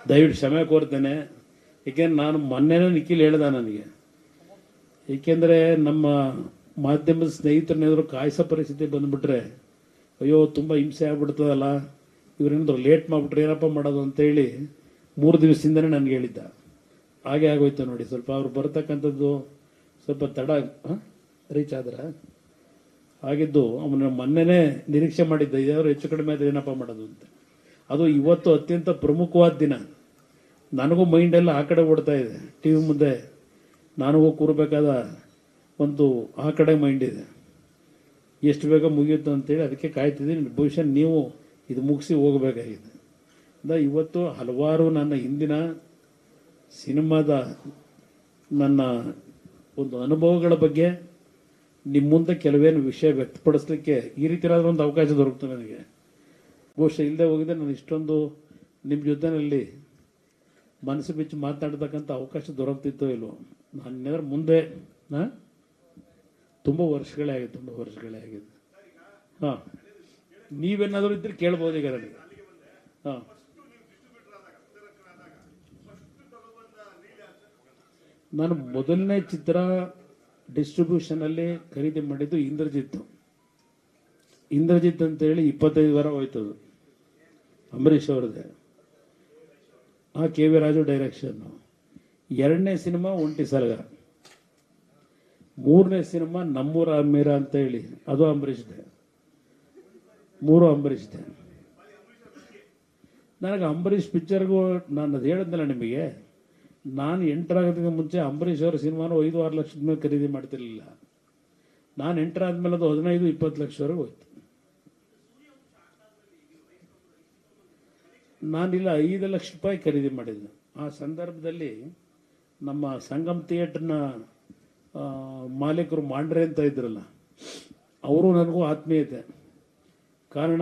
ದಯವಿಟ್ಟು ಕ್ಷಮೆ ಕೋರ್ತೇನೆ ಏಕೆಂದ್ರೆ ನಾನು ಮೊನ್ನೆನೇ ನಿಖಿಲ್ ಹೇಳ್ದ ನನಗೆ ಏಕೆಂದರೆ ನಮ್ಮ ಮಾಧ್ಯಮದ ಸ್ನೇಹಿತರನ್ನೇನಾದ್ರು ಕಾಯಿಸೋ ಪರಿಸ್ಥಿತಿ ಬಂದ್ಬಿಟ್ರೆ ಅಯ್ಯೋ ತುಂಬ ಹಿಂಸೆ ಆಗ್ಬಿಡ್ತದಲ್ಲ ಇವ್ರೇನಾದ್ರು ಲೇಟ್ ಮಾಡ್ಬಿಟ್ರೆ ಏನಪ್ಪ ಮಾಡೋದು ಅಂತೇಳಿ ಮೂರು ದಿವಸದಿಂದನೇ ನನಗೆ ಹೇಳಿದ್ದ ಹಾಗೆ ಆಗೋಯ್ತು ನೋಡಿ ಸ್ವಲ್ಪ ಅವ್ರು ಬರ್ತಕ್ಕಂಥದ್ದು ಸ್ವಲ್ಪ ತಡ ರೀಚ್ ಆದ್ರ ಆಗಿದ್ದು ಅವನ ಮೊನ್ನೆನೇ ನಿರೀಕ್ಷೆ ಮಾಡಿದ್ದ ಇದಾದ್ರು ಹೆಚ್ಚು ಕಡಿಮೆ ಆದ್ರೆ ಏನಪ್ಪ ಮಾಡೋದು ಅಂತ ಅದು ಇವತ್ತು ಅತ್ಯಂತ ಪ್ರಮುಖವಾದ ದಿನ ನನಗೂ ಮೈಂಡ್ ಎಲ್ಲ ಆ ಕಡೆ ಓಡ್ತಾ ಇದೆ ಟಿ ವಿ ಮುಂದೆ ನಾನು ಹೋಗಿ ಕೂರಬೇಕಾದ ಒಂದು ಆ ಕಡೆ ಮೈಂಡ್ ಇದೆ ಎಷ್ಟು ಬೇಗ ಮುಗಿಯುತ್ತೆ ಅಂತೇಳಿ ಅದಕ್ಕೆ ಕಾಯ್ತಿದ್ದೀನಿ ಬಹುಶಃ ನೀವು ಇದು ಮುಗಿಸಿ ಹೋಗಬೇಕಾಗಿದೆ ಅದ ಇವತ್ತು ಹಲವಾರು ನನ್ನ ಹಿಂದಿನ ಸಿನಿಮಾದ ನನ್ನ ಒಂದು ಅನುಭವಗಳ ಬಗ್ಗೆ ನಿಮ್ಮ ಮುಂದೆ ಕೆಲವೇನು ವಿಷಯ ವ್ಯಕ್ತಪಡಿಸ್ಲಿಕ್ಕೆ ಈ ರೀತಿ ಒಂದು ಅವಕಾಶ ದೊರಕುತ್ತೆ ನನಗೆ ಬಹುಶಃ ಇಲ್ಲದೆ ಹೋಗಿದ್ರೆ ನಾನು ಇಷ್ಟೊಂದು ನಿಮ್ಮ ಜೊತೆನಲ್ಲಿ ಮನಸ್ಸು ಬಿಚ್ಚಿ ಮಾತನಾಡ್ತಕ್ಕಂಥ ಅವಕಾಶ ದೊರಕ್ತಿತ್ತೋ ಇಲ್ವೋ ನಾನು ಏನಾದ್ರು ಮುಂದೆ ಹಾ? ತುಂಬ ವರ್ಷಗಳೇ ಆಗಿದೆ ತುಂಬ ವರ್ಷಗಳೇ ಆಗಿದೆ ಹಾಂ ನೀವೇನಾದರೂ ಇದ್ರೆ ಕೇಳ್ಬೋದು ಈಗ ನನಗೆ ಹಾಂ ನಾನು ಮೊದಲನೇ ಚಿತ್ರ ಡಿಸ್ಟ್ರಿಬ್ಯೂಷನ್ ಅಲ್ಲಿ ಖರೀದಿ ಮಾಡಿದ್ದು ಇಂದ್ರಜಿತ್ ಇಂದ್ರಜಿತ್ ಅಂತ ಹೇಳಿ ಇಪ್ಪತ್ತೈದು ವಾರ ಹೋಯ್ತು ಅದು. ಅಂಬರೀಷ್ ಅವರದೇ ಆ ಕೆ ವಿ ರಾಜು ಡೈರೆಕ್ಷನ್ ಎರಡನೇ ಸಿನಿಮಾ ಒಂಟಿ ಸಲಗ ಮೂರನೇ ಸಿನಿಮಾ ನಮ್ಮೂರ ಅಮೀರ ಅಂತ ಹೇಳಿ ಅದು ಅಂಬರೀಷ್ದೆ ಮೂರು ಅಂಬರೀಷ್ದೆ ನನಗೆ ಅಂಬರೀಷ್ ಪಿಕ್ಚರ್ಗೂ ನಾನು ಅದು ಹೇಳಿದ್ನಲ್ಲ ನಿಮಗೆ ನಾನು ಎಂಟರ್ ಆಗೋದಕ್ಕೆ ಮುಂಚೆ ಅಂಬರೀಷ್ ಅವರ ಸಿನಿಮಾನು ಐದು ಆರು ಲಕ್ಷದ ಮೇಲೆ ಖರೀದಿ ಮಾಡ್ತಿರ್ಲಿಲ್ಲ ನಾನು ಎಂಟರ್ ಆದ್ಮೇಲೆ ಅದು ಹದಿನೈದು ಇಪ್ಪತ್ತು ಲಕ್ಷವರೆಗೆ ಹೋಯ್ತು ನಾನಿಲ್ಲ ಐದು ಲಕ್ಷ ರೂಪಾಯಿ ಖರೀದಿ ಮಾಡಿದ್ದೆ ಆ ಸಂದರ್ಭದಲ್ಲಿ ನಮ್ಮ ಸಂಗಮ್ ಥಿಯೇಟರ್ನ ಆ, ಮಾಲೀಕರು ಮಾಂಡ್ರೆ ಅಂತ ಇದ್ರಲ್ಲ ಅವರು ನನಗೂ ಆತ್ಮೀಯತೆ ಕಾರಣ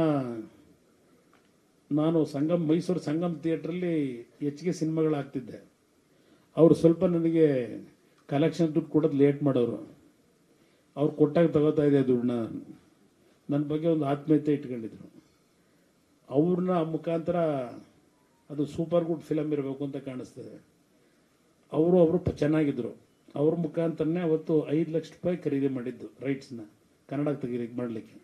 ನಾನು ಸಂಗಮ್ ಮೈಸೂರು ಸಂಗಮ್ ಥಿಯೇಟ್ರಲ್ಲಿ ಹೆಚ್ಚಿಗೆ ಸಿನಿಮಾಗಳಾಗ್ತಿದ್ದೆ ಅವರು ಸ್ವಲ್ಪ ನನಗೆ ಕಲೆಕ್ಷನ್ ದುಡ್ಡು ಕೊಡೋದು ಲೇಟ್ ಮಾಡೋರು ಅವ್ರು ಕೊಟ್ಟಾಗ ತಗೋತಾ ಇದೆ ದುಡ್ಡನ್ನ ನನ್ನ ಬಗ್ಗೆ ಒಂದು ಆತ್ಮೀಯತೆ ಇಟ್ಕೊಂಡಿದ್ರು ಅವ್ರನ್ನ ಮುಖಾಂತರ ಅದು ಸೂಪರ್ ಗುಡ್ ಫಿಲಮ್ ಇರಬೇಕು ಅಂತ ಕಾಣಿಸ್ತದೆ ಅವರು ಅವರು ಪ- ಚೆನ್ನಾಗಿದ್ರು ಅವ್ರ ಮುಖಾಂತರನೇ ಅವತ್ತು ಐದು ಲಕ್ಷ ರೂಪಾಯಿ ಖರೀದಿ ಮಾಡಿದ್ದು ರೈಟ್ಸ್ನ ಕನ್ನಡ ತೆಗೀರಿ ಮಾಡಲಿಕ್ಕೆ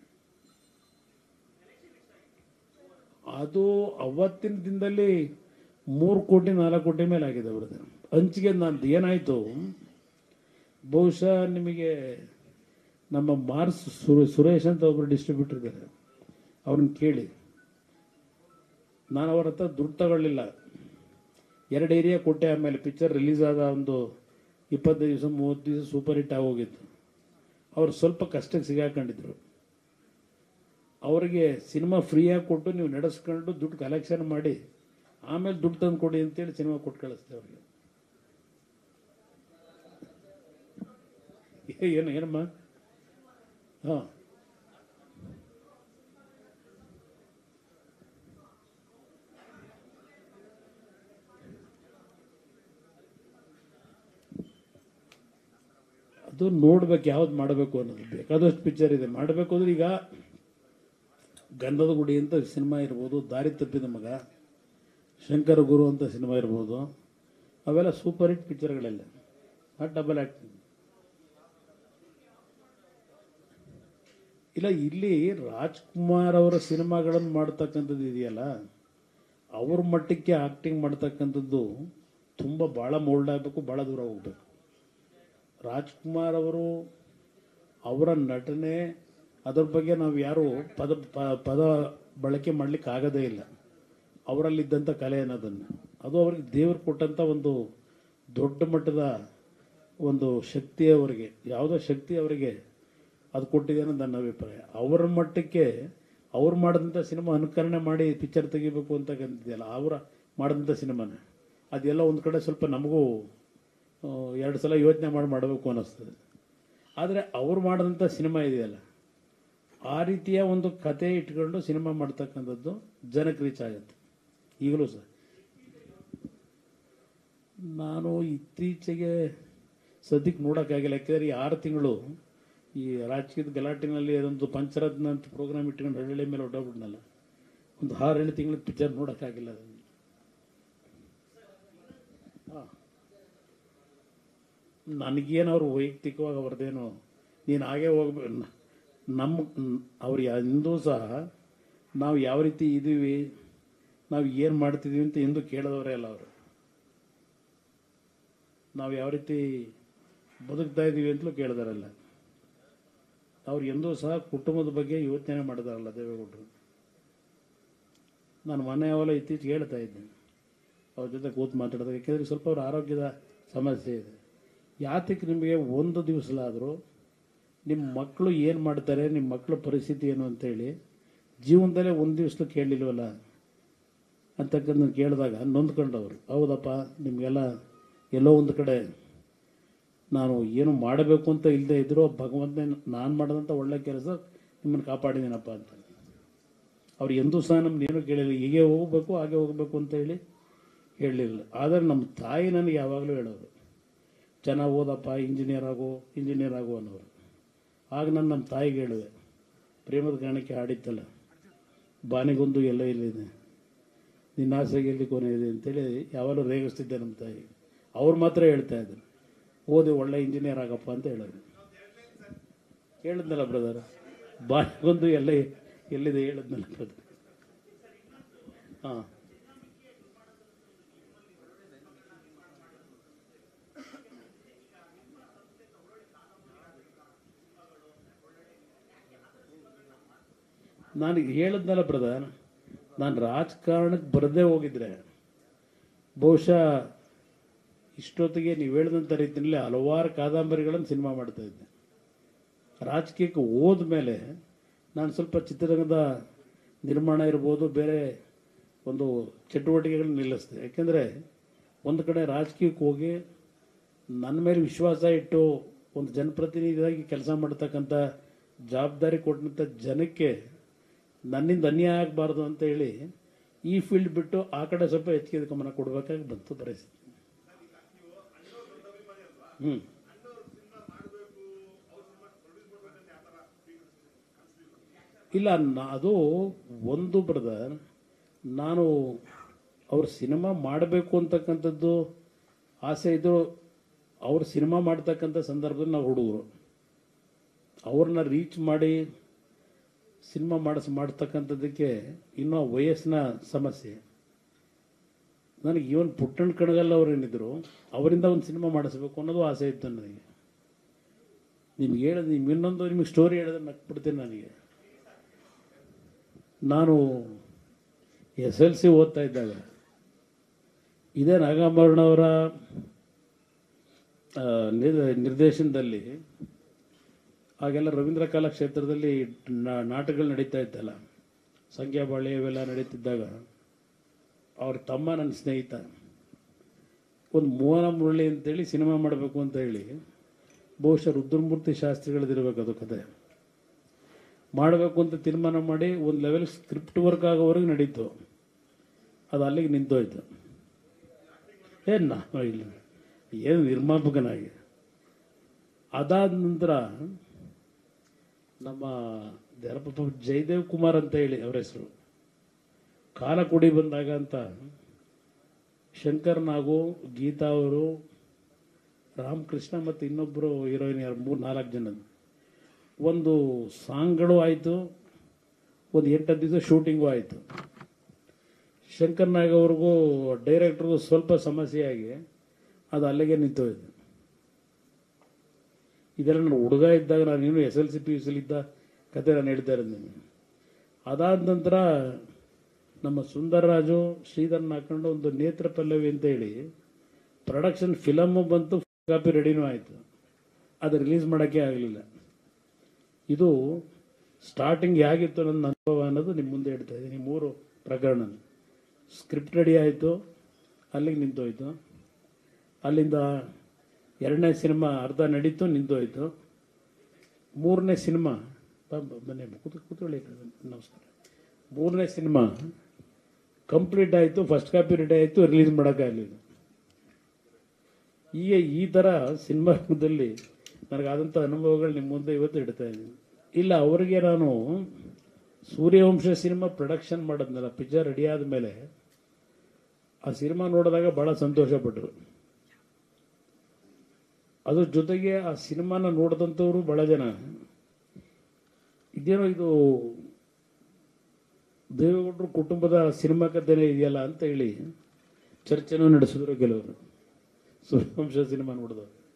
ಅದು ಅವತ್ತಿನ ದಿನದಲ್ಲಿ ಮೂರು ಕೋಟಿ ನಾಲ್ಕು ಕೋಟಿ ಮೇಲೆ ಆಗಿದೆ ಅವ್ರದ್ದು ಹಂಚಿಗೆ ನಂದು ಏನಾಯಿತು ಬಹುಶಃ ನಿಮಗೆ ನಮ್ಮ ಮಾರ್ಸ್ ಸುರ- ಸುರೇಶ್ ಅಂತ ಒಬ್ಬರು ಡಿಸ್ಟ್ರಿಬ್ಯೂಟರ್ ಇದ್ದಾರೆ ಅವ್ರನ್ನ ಕೇಳಿ ನಾನು ಅವ್ರ ಹತ್ರ ದುಡ್ಡು ತಗೊಳ್ಳಿಲ್ಲ ಎರಡು ಏರಿಯಾ ಕೊಟ್ಟೆ ಆಮೇಲೆ ಪಿಕ್ಚರ್ ರಿಲೀಸ್ ಆದ ಒಂದು ಇಪ್ಪತ್ತೈದು ದಿವಸ ಮೂವತ್ತು ದಿವಸ ಸೂಪರ್ ಹಿಟ್ ಆಗೋಗಿತ್ತು ಅವ್ರು ಸ್ವಲ್ಪ ಕಷ್ಟಕ್ಕೆ ಸಿಗಾಕೊಂಡಿದ್ರು ಅವರಿಗೆ ಸಿನಿಮಾ ಫ್ರೀಯಾಗಿ ಕೊಟ್ಟು ನೀವು ನಡೆಸ್ಕೊಂಡು ದುಡ್ಡು ಕಲೆಕ್ಷನ್ ಮಾಡಿ ಆಮೇಲೆ ದುಡ್ಡು ತಂದು ಕೊಡಿ ಅಂತೇಳಿ ಸಿನಿಮಾ ಕೊಟ್ಟು ಕಳಿಸ್ತೆ ಅವ್ರಿಗೆ ಏ- ಏನು ಏನಮ್ಮ ಹಾಂ ಅದು ನೋಡ್ಬೇಕು ಯಾವ್ದು ಮಾಡಬೇಕು ಅನ್ನೋದು ಬೇಕಾದಷ್ಟು ಪಿಕ್ಚರ್ ಇದೆ ಮಾಡಬೇಕು ಅಂದ್ರೆ ಈಗ ಗಂಧದ ಗುಡಿ ಅಂತ ಸಿನಿಮಾ ಇರ್ಬೋದು ದಾರಿ ತಪ್ಪಿದ ಮಗ ಶಂಕರ ಗುರು ಅಂತ ಸಿನಿಮಾ ಇರ್ಬೋದು ಅವೆಲ್ಲ ಸೂಪರ್ ಹಿಟ್ ಪಿಕ್ಚರ್ಗಳೆಲ್ಲ ಆ ಡಬಲ್ ಆಕ್ಟಿಂಗ್ ಇಲ್ಲ ಇಲ್ಲಿ ರಾಜ್ಕುಮಾರ್ ಅವರ ಸಿನಿಮಾಗಳನ್ನು ಮಾಡ್ತಕ್ಕಂಥದ್ದು ಇದೆಯಲ್ಲ ಅವ್ರ ಮಟ್ಟಕ್ಕೆ ಆಕ್ಟಿಂಗ್ ಮಾಡ್ತಕ್ಕಂಥದ್ದು ತುಂಬ ಭಾಳ ಮೋಲ್ಡ್ ಆಗಬೇಕು ಭಾಳ ದೂರ ಹೋಗ್ಬೇಕು ರಾಜ್ಕುಮಾರ್ ಅವರು ಅವರ ನಟನೆ ಅದ್ರ ಬಗ್ಗೆ ನಾವು ಯಾರು ಪದ ಪ- ಪದ ಬಳಕೆ ಮಾಡ್ಲಿಕ್ಕೆ ಆಗೋದೇ ಇಲ್ಲ ಅವರಲ್ಲಿದ್ದಂಥ ಕಲೆ ಅನ್ನೋದನ್ನು ಅದು ಅವ್ರಿಗೆ ದೇವರು ಕೊಟ್ಟಂಥ ಒಂದು ದೊಡ್ಡ ಮಟ್ಟದ ಒಂದು ಶಕ್ತಿ ಅವರಿಗೆ ಯಾವುದೋ ಶಕ್ತಿ ಅವರಿಗೆ ಅದು ಕೊಟ್ಟಿದೆ ಅನ್ನೋದು ನನ್ನ ಅಭಿಪ್ರಾಯ ಅವರ ಮಟ್ಟಕ್ಕೆ ಅವ್ರು ಮಾಡಿದಂಥ ಸಿನಿಮಾ ಅನುಕರಣೆ ಮಾಡಿ ಪಿಕ್ಚರ್ ತೆಗಿಬೇಕು ಅಂತಕ್ಕಂಥದ್ದೆಯಲ್ಲ ಅವರ ಮಾಡಿದಂಥ ಸಿನಿಮಾನ ಅದೆಲ್ಲ ಒಂದು ಕಡೆ ಸ್ವಲ್ಪ ನಮಗೂ ಆ, ಎರಡು ಸಲ ಯೋಚನೆ ಮಾಡಿ ಮಾಡಬೇಕು ಅನ್ನಿಸ್ತದೆ ಆದರೆ ಅವ್ರು ಮಾಡಿದಂಥ ಸಿನಿಮಾ ಇದೆಯಲ್ಲ ಆ ರೀತಿಯ ಒಂದು ಕತೆ ಇಟ್ಕೊಂಡು ಸಿನಿಮಾ ಮಾಡ್ತಕ್ಕಂಥದ್ದು ಜನಕ್ಕೆ ರೀಚ್ ಆಗುತ್ತೆ ಈಗಲೂ ಸಹ ನಾನು ಇತ್ತೀಚೆಗೆ ಸದ್ಯಕ್ಕೆ ನೋಡೋಕ್ಕಾಗಿಲ್ಲ ಯಾಕೆಂದರೆ ಈ ಆರು ತಿಂಗಳು ಈ ರಾಜಕೀಯದ ಗಲಾಟಿನಲ್ಲಿ ಅದೊಂದು ಪಂಚರತ್ನ ಅಂತ ಪ್ರೋಗ್ರಾಮ್ ಇಟ್ಕೊಂಡು ಹಳ್ಳಿ ಮೇಲೆ ಹೊಟ್ಟೋಗ್ಬಿಟ್ನಲ್ಲ ಒಂದು ಆರು ಏಳು ತಿಂಗಳ ಪಿಕ್ಚರ್ ನೋಡೋಕ್ಕಾಗಿಲ್ಲ ಅದನ್ನು ನನಗೇನು ಅವ್ರು ವೈಯಕ್ತಿಕವಾಗಿ ಅವ್ರದ್ದೇನು ನೀನು ಹಾಗೆ ಹೋಗ್ಬೇಕು ನಮ್ಮ ಅವ್ರು ಎಂದೂ ಸಹ ನಾವು ಯಾವ ರೀತಿ ಇದ್ದೀವಿ ನಾವು ಏನು ಮಾಡ್ತಿದ್ದೀವಿ ಅಂತ ಎಂದೂ ಕೇಳಿದವರೇ ಅಲ್ಲ ಅವರು ನಾವು ಯಾವ ರೀತಿ ಬದುಕ್ತಾ ಇದ್ದೀವಿ ಅಂತಲೂ ಕೇಳಿದಾರಲ್ಲ ಅವ್ರು ಎಂದೂ ಸಹ ಕುಟುಂಬದ ಬಗ್ಗೆ ಯೋಚನೆ ಮಾಡಿದಾರಲ್ಲ ದೇವೇಗೌಡರು ನಾನು ಮೊನ್ನೆ ಅವೆಲ್ಲ ಇತ್ತೀಚೆಗೆ ಹೇಳ್ತಾ ಇದ್ದೆ ಅವ್ರ ಜೊತೆ ಕೂತು ಮಾತಾಡಿದಾಗ ಯಾಕೆಂದರೆ ಸ್ವಲ್ಪ ಅವ್ರ ಆರೋಗ್ಯದ ಸಮಸ್ಯೆ ಇದೆ ಯಾತಕ್ಕೆ ನಿಮಗೆ ಒಂದು ದಿವಸಲಾದರೂ ನಿಮ್ಮ ಮಕ್ಕಳು ಏನು ಮಾಡ್ತಾರೆ ನಿಮ್ಮ ಮಕ್ಕಳ ಪರಿಸ್ಥಿತಿ ಏನು ಅಂತೇಳಿ ಜೀವನದಲ್ಲೇ ಒಂದು ದಿವಸ ಕೇಳಲಿಲ್ವಲ್ಲ ಅಂತಕ್ಕಂಥ ಕೇಳಿದಾಗ ನೊಂದ್ಕೊಂಡವರು ಹೌದಪ್ಪ ನಿಮಗೆಲ್ಲ ಎಲ್ಲೋ ಒಂದು ಕಡೆ ನಾನು ಏನು ಮಾಡಬೇಕು ಅಂತ ಇಲ್ಲದೆ ಇದ್ದರೂ ಭಗವಂತನೇ ನಾನು ಮಾಡಿದಂಥ ಒಳ್ಳೆ ಕೆಲಸ ನಿಮ್ಮನ್ನು ಕಾಪಾಡಿದ್ದೀನಪ್ಪ ಅಂತ ಅವ್ರು ಎಂದೂ ಸಹ ನಮ್ಗೆ ಏನೂ ಕೇಳಿಲ್ಲ ಹೀಗೆ ಹೋಗಬೇಕು ಹಾಗೆ ಹೋಗಬೇಕು ಅಂತ ಹೇಳಿ ಹೇಳಲಿಲ್ಲ ಆದರೆ ನಮ್ಮ ತಾಯಿ ನನಗೆ ಯಾವಾಗಲೂ ಹೇಳೋರು ಚೆನ್ನಾಗಿ ಓದಪ್ಪ ಇಂಜಿನಿಯರ್ ಆಗು ಇಂಜಿನಿಯರ್ ಆಗು ಅನ್ನೋರು ಆಗ ನಾನು ನಮ್ಮ ತಾಯಿಗೆ ಹೇಳಿದೆ ಪ್ರೇಮದ ಕಾರಣಕ್ಕೆ ಹಾಡಿತ್ತಲ್ಲ ಬಾನಿಗೊಂದು ಎಲ್ಲ ಇಲ್ಲಿದೆ ನಿನ್ನ ಆಸೆಗೆ ಎಲ್ಲಿ ಕೊನೆ ಇದೆ ಅಂತೇಳಿ ಯಾವಾಗಲೂ ರೇಗಿಸ್ತಿದ್ದೆ ನಮ್ಮ ತಾಯಿ ಅವ್ರು ಮಾತ್ರ ಹೇಳ್ತಾ ಇದ್ರು ಓದಿ ಒಳ್ಳೆ ಇಂಜಿನಿಯರ್ ಆಗಪ್ಪ ಅಂತ ಹೇಳೋರು ಹೇಳಿದ್ನಲ್ಲ ಬ್ರದರ್ ಬಾನಿಗೊಂದು ಎಲ್ಲ ಎಲ್ಲಿದೆ ಹೇಳಿದ್ನಲ್ಲ ಬ್ರದರ್ ಹಾಂ ನಾನು ಹೇಳಿದ್ನಲ್ಲ ಬ್ರದರ್ ನಾನು ರಾಜಕಾರಣಕ್ಕೆ ಬರದೇ ಹೋಗಿದ್ರೆ ಬಹುಶಃ ಇಷ್ಟೊತ್ತಿಗೆ ನೀವು ಹೇಳಿದಂಥ ರೀತಿಯಲ್ಲಿ ಹಲವಾರು ಕಾದಂಬರಿಗಳನ್ನು ಸಿನಿಮಾ ಮಾಡ್ತಾ ಇದ್ದೆ ರಾಜಕೀಯಕ್ಕೆ ಹೋದ್ಮೇಲೆ ನಾನು ಸ್ವಲ್ಪ ಚಿತ್ರರಂಗದ ನಿರ್ಮಾಣ ಇರ್ಬೋದು ಬೇರೆ ಒಂದು ಚಟುವಟಿಕೆಗಳನ್ನ ನಿಲ್ಲಿಸಿದೆ ಯಾಕೆಂದರೆ ಒಂದು ಕಡೆ ರಾಜಕೀಯಕ್ಕೆ ಹೋಗಿ ನನ್ನ ಮೇಲೆ ವಿಶ್ವಾಸ ಇಟ್ಟು ಒಂದು ಜನಪ್ರತಿನಿಧಿಯಾಗಿ ಕೆಲಸ ಮಾಡ್ತಕ್ಕಂಥ ಜವಾಬ್ದಾರಿ ಕೊಟ್ಟಂಥ ಜನಕ್ಕೆ ನನ್ನಿಂದ ಅನ್ಯಾಯ ಆಗಬಾರ್ದು ಅಂತ ಹೇಳಿ ಈ ಫೀಲ್ಡ್ ಬಿಟ್ಟು ಆ ಕಡೆ ಸ್ವಲ್ಪ ಹೆಚ್ಚಿಗೆ ಗಮನ ಕೊಡಬೇಕಾಗಿ ಬಂತು ಪರಿಸ್ಥಿತಿ ಹ್ಞೂ ಇಲ್ಲ ನಾ- ಅದು ಒಂದು ಬ್ರದರ್ ನಾನು ಅವ್ರ ಸಿನಿಮಾ ಮಾಡಬೇಕು ಅಂತಕ್ಕಂಥದ್ದು ಆಸೆ ಇದ್ದರು ಅವ್ರು ಸಿನಿಮಾ ಮಾಡ್ತಕ್ಕಂಥ ಸಂದರ್ಭದಲ್ಲಿ ನಾವು ಹುಡುಗರು ಅವ್ರನ್ನ ರೀಚ್ ಮಾಡಿ ಸಿನಿಮಾ ಮಾಡಿಸ್ ಮಾಡ್ತಕ್ಕಂಥದ್ದಕ್ಕೆ ಇನ್ನೂ ವಯಸ್ಸಿನ ಸಮಸ್ಯೆ ನನಗೆ ಇವನ್ ಪುಟ್ಟಣ್ಣ ಕಣಗಲ್ ಅವ್ರು ಏನಿದ್ರು ಅವರಿಂದ ಒಂದು ಸಿನಿಮಾ ಮಾಡಿಸ್ಬೇಕು ಅನ್ನೋದು ಆಸೆ ಇತ್ತು ನನಗೆ ನಿಮ್ಗೆ ಹೇಳಿದ ನಿಮ್ಗೆ ಇನ್ನೊಂದು ನಿಮಗೆ ಸ್ಟೋರಿ ಹೇಳಿದ್ರೆ ನಕ್ಬಿಡ್ತೀನಿ ನನಗೆ ನಾನು ಎಸ್ ಎಲ್ ಸಿ ಓದ್ತಾ ಇದ್ದಾಗ ಇದೇ ನಾಗಾಭರಣವರ ಆ, ನಿರ್- ನಿರ್ದೇಶನದಲ್ಲಿ ಆಗೆಲ್ಲ ರವೀಂದ್ರ ಕಲಾಕ್ಷೇತ್ರದಲ್ಲಿ ನಾ- ನಾಟಕಗಳು ನಡೀತಾ ಇತ್ತಲ್ಲ ಸಂಖ್ಯಾಬಾಳಿ ಇವೆಲ್ಲ ನಡೀತಿದ್ದಾಗ ಅವ್ರ ತಮ್ಮ ನನ್ನ ಸ್ನೇಹಿತ ಒಂದು ಮೋಹನ ಮುರಳಿ ಅಂತೇಳಿ ಸಿನಿಮಾ ಮಾಡಬೇಕು ಅಂತ ಹೇಳಿ ಬಹುಶಃ ರುದ್ರಮೂರ್ತಿ ಶಾಸ್ತ್ರಿಗಳದಿರ್ಬೇಕು ಅದು ಕತೆ ಮಾಡಬೇಕು ಅಂತ ತೀರ್ಮಾನ ಮಾಡಿ ಒಂದು ಲೆವೆಲ್ ಸ್ಕ್ರಿಪ್ಟ್ ವರ್ಕ್ ಆಗೋವರೆಗೆ ನಡೀತು ಅದು ಅಲ್ಲಿಗೆ ನಿಂತೋಯ್ತು ಏನು ನಾ ಇಲ್ಲ ಏನು ನಿರ್ಮಾಪಕನಾಗಿ ಅದಾದ ನಂತರ ನಮ್ಮ ಯಾರಪ್ಪ ಜಯದೇವ್ ಕುಮಾರ್ ಅಂತ ಹೇಳಿ ಅವ್ರ ಹೆಸರು ಕಾಲ ಕುಡಿ ಬಂದಾಗ ಅಂತ ಶಂಕರ್ ನಾಗು ಗೀತಾ ಅವರು ರಾಮಕೃಷ್ಣ ಮತ್ತು ಇನ್ನೊಬ್ಬರು ಹೀರೋಯಿನ್ ಯಾರು ಮೂರು ನಾಲ್ಕು ಜನ ಒಂದು ಸಾಂಗ್ಗಳು ಆಯಿತು ಒಂದು ಎಂಟತ್ತು ದಿವಸ ಶೂಟಿಂಗು ಆಯಿತು ಶಂಕರ್ ನಾಗ್ ಅವ್ರಿಗೂ ಡೈರೆಕ್ಟ್ರಿಗೂ ಸ್ವಲ್ಪ ಸಮಸ್ಯೆ ಆಗಿ ಅದು ಅಲ್ಲಿಗೆ ನಿಂತೋಯ್ತು ಇದೆಲ್ಲ ನಾನು ಹುಡುಗ ಇದ್ದಾಗ ನಾನು ಇನ್ನೂ S L C P U ಸಿಲಿ ಇದ್ದ ಕತೆ ನಾನು ಹೇಳ್ತಾ ಇರೋದು ಅದಾದ ನಂತರ ನಮ್ಮ ಸುಂದರರಾಜು ಶ್ರೀಧರ್ನ ಹಾಕೊಂಡು ಒಂದು ನೇತ್ರ ಪಲ್ಲವಿ ಅಂತ ಹೇಳಿ ಪ್ರೊಡಕ್ಷನ್ ಫಿಲಮ್ಮು ಬಂತು ಕಾಪಿ ರೆಡಿನೂ ಆಯಿತು ಅದು ರಿಲೀಸ್ ಮಾಡೋಕ್ಕೆ ಆಗಲಿಲ್ಲ ಇದು ಸ್ಟಾರ್ಟಿಂಗ್ ಹೇಗಿತ್ತು ನನ್ನ ಅನುಭವ ಅನ್ನೋದು ನಿಮ್ಮ ಮುಂದೆ ಹೇಳ್ತಾ ಇದ್ದೀನಿ ಮೂರು ಪ್ರಕರಣ ಸ್ಕ್ರಿಪ್ಟ್ ರೆಡಿ ಆಯಿತು ಅಲ್ಲಿಗೆ ನಿಂತೋಯ್ತು ಅಲ್ಲಿಂದ ಎರಡನೇ ಸಿನಿಮಾ ಅರ್ಧ ನಡೀತು ನಿಂತೋಯ್ತು ಮೂರನೇ ಸಿನಿಮಾ ಬ- ಬ- ಬನ್ನಿ ಕೂತು ಕೂತ್ಕೊಳ್ಳಿ ನಮಸ್ಕಾರ ಮೂರನೇ ಸಿನಿಮಾ ಕಂಪ್ಲೀಟ್ ಆಯಿತು ಫಸ್ಟ್ ಕಾಪಿ ರೆಡಿ ಆಯಿತು ರಿಲೀಸ್ ಮಾಡೋಕ್ಕಾಗಲಿಲ್ಲ ಈಗ ಈ ಥರ ಸಿನಿಮಾದಲ್ಲಿ ನನಗಾದಂಥ ಅನುಭವಗಳು ನಿಮ್ಮ ಮುಂದೆ ಇವತ್ತು ಇಡ್ತಾ ಇದ್ದೀನಿ ಇಲ್ಲ ಅವರಿಗೆ ನಾನು ಸೂರ್ಯವಂಶ ಸಿನಿಮಾ ಪ್ರೊಡಕ್ಷನ್ ಮಾಡಿದ್ನಲ್ಲ ಪಿಕ್ಚರ್ ರೆಡಿ ಆದಮೇಲೆ ಆ ಸಿನಿಮಾ ನೋಡಿದಾಗ ಬಹಳ ಸಂತೋಷ ಪಟ್ಟರು ಅದ್ರ ಜೊತೆಗೆ ಆ ಸಿನಿಮಾನ ನೋಡಿದಂಥವ್ರು ಬಹಳ ಜನ ಇದೇನೋ ಇದು ದೇವೇಗೌಡರು ಕುಟುಂಬದ ಸಿನಿಮಾ ಕಥೆನೇ ಇದೆಯಲ್ಲ ಅಂತ ಹೇಳಿ ಚರ್ಚೆನೂ ನಡೆಸಿದ್ರು ಕೆಲವರು ಸೂರ್ಯವಂಶ ಸಿನಿಮಾ ನೋಡಿದವರು